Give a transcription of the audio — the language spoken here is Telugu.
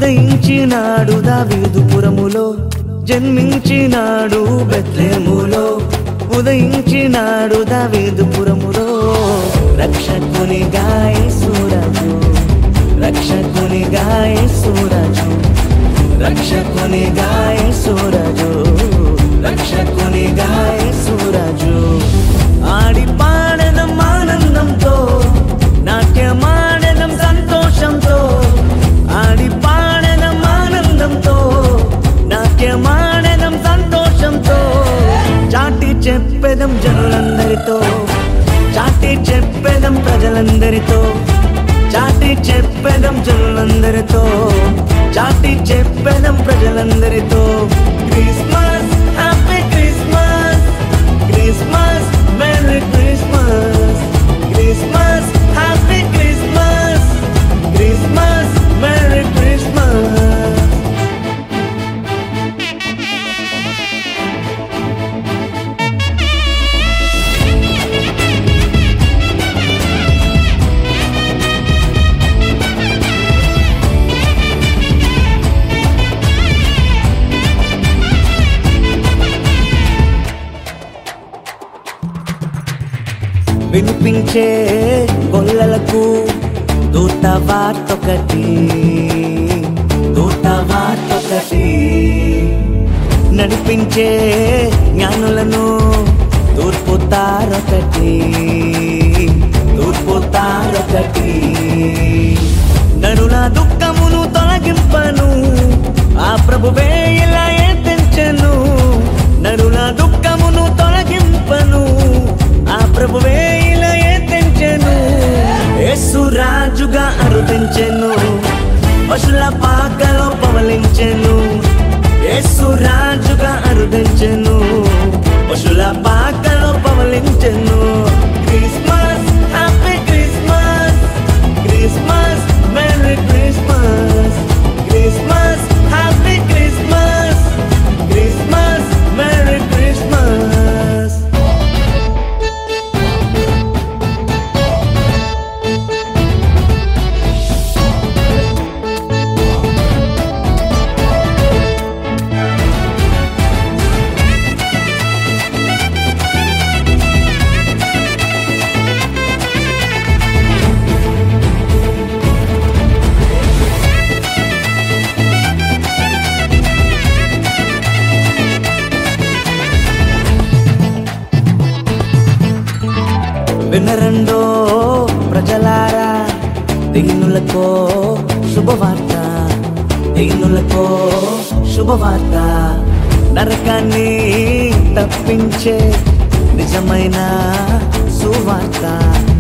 ఉదయించినాడు దావీదుపురములో జన్మించినాడు బెత్లెములో ఉదయించినాడు దావీదుపురములో రక్షకుని గాయ సూరజు రక్షకుని గాయ సూరజు రక్షకుని గాయ సూరజు రక్షకుని గాయ సూరజు ఆడి పాడడం ఆనందంతో నాట్యమాడడం సంతోషంతో ఆడి పాడడం ఆనందంతో నాట్యమాడడం సంతోషంతో చాటి చెప్పెదం జనులందరితో చాటి చెప్పెదం ప్రజలందరితో చాటి చెప్పెదం జనులందరితో చాటి చెప్పెదం ప్రజలందరితో Christmas happy Christmas Christmas merry Christmas Christmas happy Christmas Christmas merry Christmas వినిపించే గొల్లలకు దూత వార్తొకటి దూత వార్తొకటి నడిపించే జ్ఞానులను తూర్పు తారొకటి తూర్పు తారొకటి నరుల దుఃఖమును తొలగింపను ఆ ప్రభువే ఇలా తెంచెను నరుల దుఃఖమును తొలగింపను ఆ ప్రభువే ఇలా తెంచెను యేసు రాజుగా అరుదించెను పశుల పాకలో పవలించెను యేసు రాజుగా అరుదించెను పశుల పాకలో పవలించెను Christmas happy Christmas Christmas merry Christmas Christmas happy Christmas Christmas merry Christmas వినరండో ప్రజలారా దీనులకో శుభవార్త దీనులకో శుభవార్త నరకాన్ని తప్పించే నిజమైన సువార్త